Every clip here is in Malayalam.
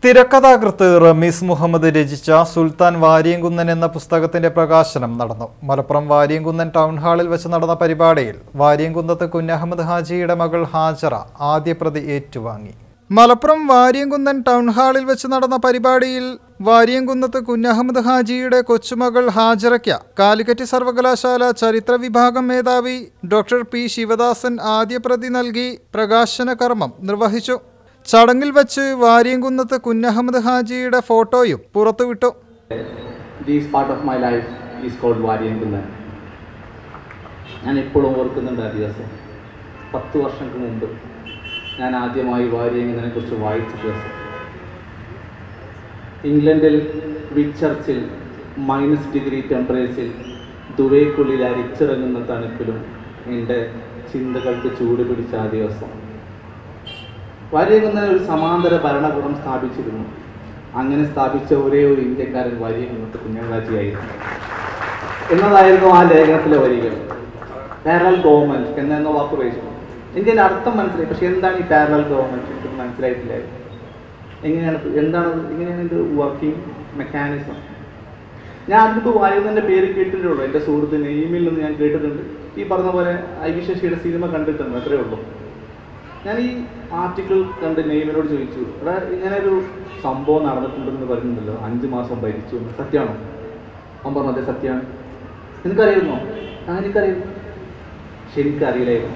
തിരക്കഥാകൃത്ത് റമീസ് മുഹമ്മദ് രചിച്ച സുൽത്താൻ വാരിയംകുന്നൻ എന്ന പുസ്തകത്തിന്റെ പ്രകാശനം നടന്നു മലപ്പുറം വാരിയംകുന്നൻ ടൗൺ ഹാളിൽ വെച്ച് നടന്ന പരിപാടിയിൽ വാരിയംകുന്നത്ത് കുഞ്ഞഹമ്മദ് ഹാജിയുടെ മകൾ ഹാജറ ആദ്യ പ്രതി ഏറ്റുവാങ്ങി മലപ്പുറം വാരിയംകുന്നൻ ടൗൺ ഹാളിൽ വെച്ച് നടന്ന പരിപാടിയിൽ വാരിയംകുന്നത്ത് കുഞ്ഞഹമ്മദ് ഹാജിയുടെ കൊച്ചുമകൾ ഹാജറയ്ക്ക് കാലിക്കറ്റ് സർവകലാശാല ചരിത്ര വിഭാഗം മേധാവി ഡോക്ടർ പി ശിവദാസൻ ആദ്യ പ്രതി നൽകി പ്രകാശന കർമ്മം നിർവഹിച്ചു ചടങ്ങിൽ വെച്ച് വാരിയംകുന്നത്ത് കുഞ്ഞഹമ്മദ് ഹാജിയുടെ ഫോട്ടോയും പുറത്തുവിട്ടു these part of my life is called Variyamkunnan ഞാൻ എപ്പോഴും ഓർക്കുന്നുണ്ട് ആ ദിവസം പത്ത് വർഷങ്ങൾക്ക് മുമ്പ് ഞാൻ ആദ്യമായി വാരിയംകുന്നതിനെ കുറിച്ച് വായിച്ച ദിവസം ഇംഗ്ലണ്ടിൽ വിച്ചർച്ചിൽ മൈനസ് ഡിഗ്രി ടെമ്പറേച്ചറിൽ ദുബൈക്കുള്ളിൽ അരിച്ചിറങ്ങുന്ന തണുപ്പിലും എൻ്റെ ചിന്തകൾക്ക് ചൂട് പിടിച്ച ആ ദിവസം വാര്യകുന്നൻ ഒരു സമാന്തര ഭരണകൂടം സ്ഥാപിച്ചിരുന്നു അങ്ങനെ സ്ഥാപിച്ച ഒരേ ഒരു ഇന്ത്യക്കാരൻ വാര്യകുന്നത്ത് കുഞ്ഞാറാജിയായിരുന്നു എന്നതായിരുന്നു ആ ലേഖനത്തിലെ വരികൾ പാരൽ ഗവൺമെന്റ് എന്ന വാക്ക് ഉപയോഗിച്ചു ഇന്ത്യൻ്റെ അർത്ഥം മനസ്സിലായി പക്ഷെ എന്താണ് ഈ പാരൽ ഗവൺമെന്റ് എനിക്ക് മനസ്സിലായിട്ടില്ലായിരുന്നു എങ്ങനെയാണ് ഇത്? എന്താണ് ഇത്? എങ്ങനെയാണ് ഇത് വർക്കിംഗ് മെക്കാനിസം ഞാൻ അതിന് വായുവിൻ്റെ പേര് കേട്ടിട്ടുള്ളൂ എൻ്റെ സുഹൃത്ത് നെയ്മിൽ നിന്ന് ഞാൻ കേട്ടിട്ടുണ്ട് ഈ പറഞ്ഞ പോലെ ഐ വി ശശിയുടെ സിനിമ കണ്ടിട്ടുണ്ട് അത്രേ ഉള്ളൂ ഞാൻ ഈ ആർട്ടിക്കിൾ കണ്ട് നെയ്മിനോട് ചോദിച്ചു എടാ ഇങ്ങനെ ഒരു സംഭവം നടന്നിട്ടുണ്ടെന്ന് പറയുന്നുണ്ടല്ലോ അഞ്ച് മാസം ഭരിച്ചു എന്ന്. സത്യമാണോ അവൻ പറഞ്ഞു അതെ സത്യമാണ് നിനക്കറിയുന്നോ ആ എനിക്കറിയുന്നു പക്ഷെ എനിക്കറിയില്ലായിരുന്നു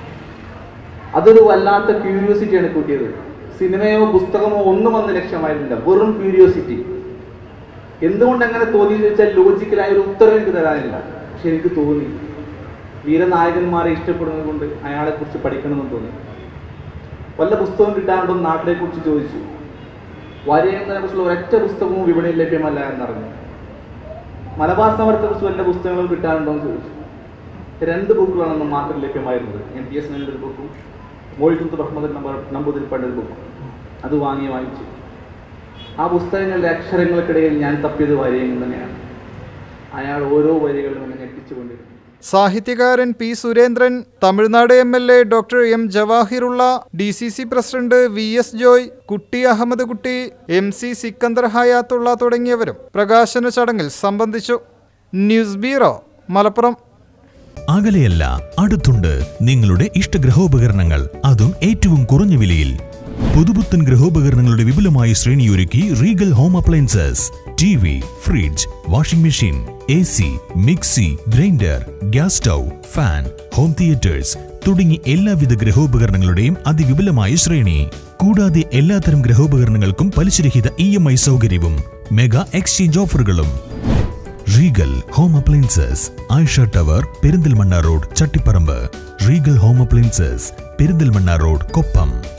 അതൊരു വല്ലാത്ത ക്യൂരിയോസിറ്റിയാണ് കൂട്ടിയത് സിനിമയോ പുസ്തകമോ ഒന്നും വന്ന് ലക്ഷ്യമായിരുന്നില്ല വെറും ക്യൂരിയോസിറ്റി എന്തുകൊണ്ട് അങ്ങനെ തോന്നി എന്ന് ചോദിച്ചാൽ ലോജിക്കലായ ഒരു ഉത്തരം എനിക്ക് തരാനില്ല പക്ഷെ എനിക്ക് തോന്നി വീരനായകന്മാരെ ഇഷ്ടപ്പെടുന്നത് കൊണ്ട് അയാളെ കുറിച്ച് പഠിക്കണമെന്ന് തോന്നി വല്ല പുസ്തകം കിട്ടാണ്ടോ നാട്ടിലെ കുറിച്ച് ചോദിച്ചു വാര്യനെ കുറിച്ചുള്ള ഒരൊറ്റ പുസ്തകവും വിപണിയിൽ ലഭ്യമല്ല എന്നറിഞ്ഞു മലബാർ സമരത്തെ കുറിച്ച് വല്ല പുസ്തകങ്ങളും കിട്ടാനുണ്ടോ എന്ന് ചോദിച്ചു രണ്ട് ബുക്കുകളാണ് അന്ന് മാർക്കറ്റിൽ ലഭ്യമായിരുന്നത് എം ടി എസ് ഒരു ബുക്കും മോയിക്കുത്ത് അഹമ്മദ് നമ്പർ നമ്പൂതിരിപ്പാട് ഒരു ബുക്കും അത് വാങ്ങി വാങ്ങിച്ചു ആ പുസ്തകങ്ങളുടെ അക്ഷരങ്ങൾക്കിടയിൽ ഞാൻ തപ്പിയത് വാര്യങ്ങൾ തന്നെയാണ് അയാൾ ഓരോ വരികളും എന്നെ ഞെട്ടിച്ചുകൊണ്ടിരുന്നു സാഹിത്യകാരൻ P Surendran Tamil Nadu M L A doctor M Jawahirullah D C C president V S Joy Kutty Ahammad കുട്ടി എം സി സിക്കന്ദർ ഹയാത്തുള്ള തുടങ്ങിയവരും പ്രകാശന ചടങ്ങിൽ സംബന്ധിച്ചു ന്യൂസ് ബ്യൂറോ മലപ്പുറം അകലെയല്ല അടുത്തുണ്ട് നിങ്ങളുടെ ഇഷ്ട ഗ്രഹോപകരണങ്ങൾ അതും ഏറ്റവും കുറഞ്ഞ വിലയിൽ പുതുപുത്തൻ ഗ്രഹോപകരണങ്ങളുടെ വിപുലമായ ശ്രേണിയൊരുക്കി Regal home appliances T V fridge washing machine A C mixie grinder gas stove fan home theatres തുടങ്ങി എല്ലാവിധ ഗ്രഹോപകരണങ്ങളുടെയും അതിവിപുലമായ ശ്രേണി കൂടാതെ എല്ലാത്തരം ഗ്രഹോപകരണങ്ങൾക്കും പലിശരഹിത ഇ എം ഐ സൗകര്യവും മെഗാ എക്സ്ചേഞ്ച് ഓഫറുകളും Regal home appliances Ayisha tower Perinthalmanna road Chattiparamba Regal home appliances Perinthalmanna road Koppam